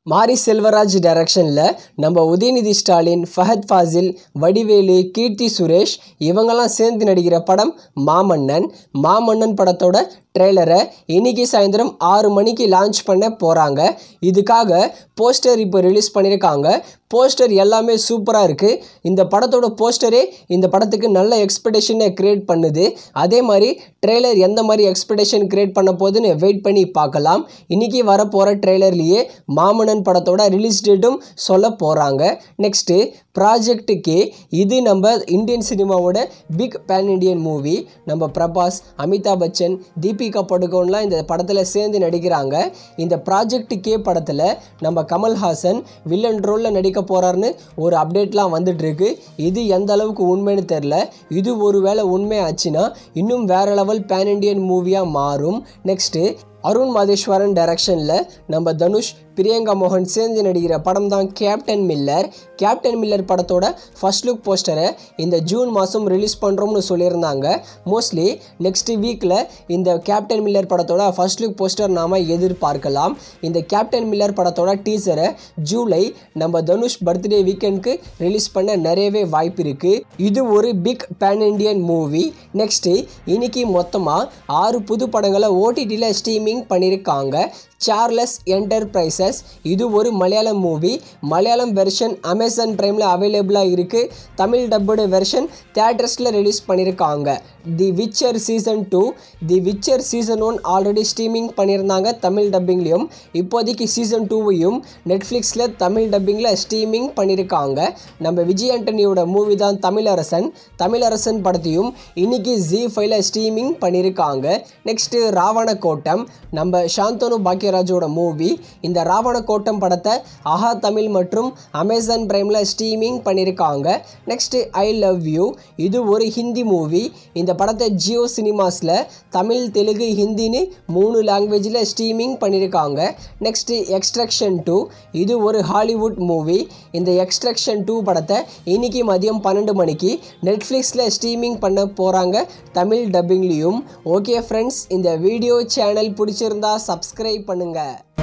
மாரி செல்வராஜ் டைரக்ஷனில் நம்ம உதயநிதி ஸ்டாலின் ஃபஹத் ஃபாசில் வடிவேலு கீர்த்தி சுரேஷ் இவங்கெல்லாம் சேர்ந்து நடிக்கிற படம் மாமன்னன் மாமன்னன் படத்தோட ட்ரெய்லரை இன்னைக்கு சாயந்தரம் ஆறு மணிக்கு லான்ச் பண்ண போகிறாங்க இதுக்காக போஸ்டர் இப்போ ரிலீஸ் பண்ணியிருக்காங்க போஸ்டர் எல்லாமே சூப்பராக இருக்குது இந்த படத்தோட போஸ்டரே இந்த படத்துக்கு நல்ல எக்ஸ்பெக்டேஷனை க்ரியேட் பண்ணுது அதே மாதிரி ட்ரெய்லர் எந்த மாதிரி எக்ஸ்பெக்டேஷன் க்ரியேட் பண்ண போகுதுன்னு வெயிட் பண்ணி பார்க்கலாம் இன்றைக்கி வரப்போகிற ட்ரெய்லர்லேயே மாமன்னன் படத்தோட ரிலீஸ் டேட்டும் சொல்ல போகிறாங்க நெக்ஸ்ட்டு ப்ராஜெக்ட் கே இது நம்ம இந்தியன் சினிமாவோட பிக் பேன் இண்டியன் மூவி நம்ம பிரபாஸ் அமிதாப் பச்சன் தீபிகா படுகோன்லாம் இந்த படத்தில் சேர்ந்து நடிக்கிறாங்க இந்த ப்ராஜெக்ட் கே படத்தில் நம்ம கமல்ஹாசன் வில்லன் ரோலில் நடிக்க போகிறாருன்னு ஒரு அப்டேட்லாம் வந்துட்டுருக்கு இது எந்த அளவுக்கு உண்மைன்னு தெரில இது ஒரு வேளை உண்மை ஆச்சுன்னா இன்னும் வேறு லெவல் பேன் இண்டியன் மூவியாக மாறும் நெக்ஸ்ட்டு அருண் மாதேஸ்வரன் டைரக்ஷனில் நம்ம தனுஷ் பிரியங்கா மோகன் சேர்ந்து நடிக்கிற படம் தான் கேப்டன் மில்லர் கேப்டன் மில்லர் படத்தோட ஃபர்ஸ்ட் லுக் போஸ்டரை இந்த ஜூன் மாதம் ரிலீஸ் பண்ணுறோம்னு சொல்லியிருந்தாங்க மோஸ்ட்லி நெக்ஸ்ட் வீக்கில் இந்த கேப்டன் மில்லர் படத்தோட ஃபர்ஸ்ட் லுக் போஸ்டர் நாம் எதிர்பார்க்கலாம் இந்த கேப்டன் மில்லர் படத்தோட டீசரை ஜூலை நம்ம தனுஷ் பர்த்டே வீக்கெண்டுக்கு ரிலீஸ் பண்ண நிறையவே வாய்ப்பு இருக்குது இது ஒரு big pan Indian movie next இன்னைக்கு மொத்தமாக ஆறு புது படங்களை ஓடிடியில் ஸ்ட்ரீமிங் பண்ணியிருக்காங்க சார்லஸ் என்டர்பிரைசஸ் இது ஒரு Malayalam movie Malayalam version Amazon ப்ரைமில் அவைலபிளாக இருக்குது தமிழ் டப்புடு வெர்ஷன் தேட்டர்ஸில் ரிலீஸ் பண்ணியிருக்காங்க the witcher season two the witcher season one already streaming பண்ணியிருந்தாங்க தமிழ் டப்பிங்லேயும் இப்போதைக்கு சீசன் டூவையும் நெட்ஃப்ளிக்ஸில் தமிழ் டப்பிங்கில் ஸ்ட்ரீமிங் பண்ணியிருக்காங்க நம்ம விஜய் ஆண்டனியோட மூவி தான் தமிழரசன் தமிழரசன் படத்தையும் இன்னைக்கு ஜி ஃபைவ்ல ஸ்ட்ரீமிங் பண்ணியிருக்காங்க நெக்ஸ்ட்டு ராவண கோட்டம் நம்ம சாந்தனு பாக்கியராஜோட மூவி இந்த ராவண கோட்டம் படத்தை ஆஹா தமிழ் மற்றும் அமேசான் பிரைமில் ஸ்ட்ரீமிங் பண்ணியிருக்காங்க நெக்ஸ்ட்டு ஐ லவ் யூ இது ஒரு ஹிந்தி மூவி இந்த படத்தை ஜியோ சினிமாஸில் தமிழ் தெலுங்கு ஹிந்தின்னு மூணு லாங்குவேஜில் ஸ்ட்ரீமிங் பண்ணியிருக்காங்க நெக்ஸ்ட்டு எக்ஸ்ட்ரக்ஷன் டூ இது ஒரு ஹாலிவுட் மூவி இந்த எக்ஸ்ட்ரக்ஷன் டூ படத்தை இன்னைக்கு மதியம் பன்னெண்டு மணிக்கு நெட்ஃப்ளிக்ஸில் ஸ்ட்ரீமிங் பண்ண போகிறாங்க தமிழ் டப்பிங்லேயும் ஓகே ஃப்ரெண்ட்ஸ் இந்த வீடியோ சேனல் பிடிச்சிருந்தா சப்ஸ்கிரைப் பண்ணுங்கள்